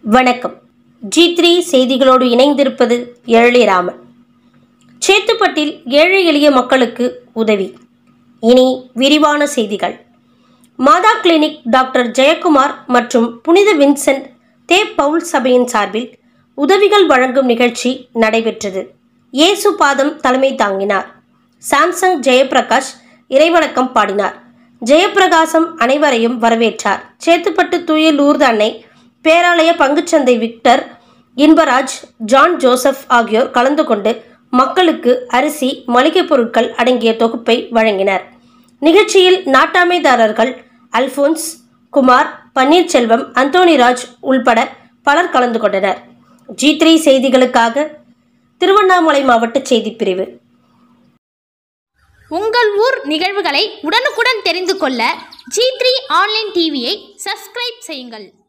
வணக்கம் G three செய்திகளோடு இணைந்திருப்பது எழிலிராமன் சேத்துப்பட்டில் ஏழை எளிய மக்களுக்கு உதவி இனி விரிவான செய்திகள் மாதா கிளினிக் டாக்டர் ஜெயக்குமார் மற்றும் புனித வின்சென்ட் தே பவுல் சபையின் சார்பில் உதவிகள் வழங்கும் நிகழ்ச்சி நடைபெற்றது இயேசு பாதம் தலைமை தாங்கினார் சாம்சங் ஜெயப்பிரகாஷ் இறைவணக்கம் பாடினார் ஜெயப்பிரகாசம் அனைவரையும் வரவேற்றார் சேத்துப்பட்டு தூய லூர்து அன்னை பேராலய பங்குச்சந்தை விக்டர் இன்பராஜ் ஜான் ஜோசப் ஆகியோர் கலந்து கொண்டு மக்களுக்கு அரிசி மளிகைப் பொருட்கள் அடங்கிய தொகுப்பை வழங்கினர் நிகழ்ச்சியில் நாட்டாமைதாரர்கள் அல்போன்ஸ் குமார் பன்னீர்செல்வம் அந்தோணிராஜ் உள்பட பலர் கலந்து கொண்டனர் ஜி த்ரீ செய்திகளுக்காக திருவண்ணாமலை மாவட்ட செய்திப் பிரிவு உங்கள் ஊர் நிகழ்வுகளை உடனுக்குடன் தெரிந்து கொள்ள ஜி த்ரீ ஆன்லைன் டிவியை சப்ஸ்கிரைப் செய்யுங்கள்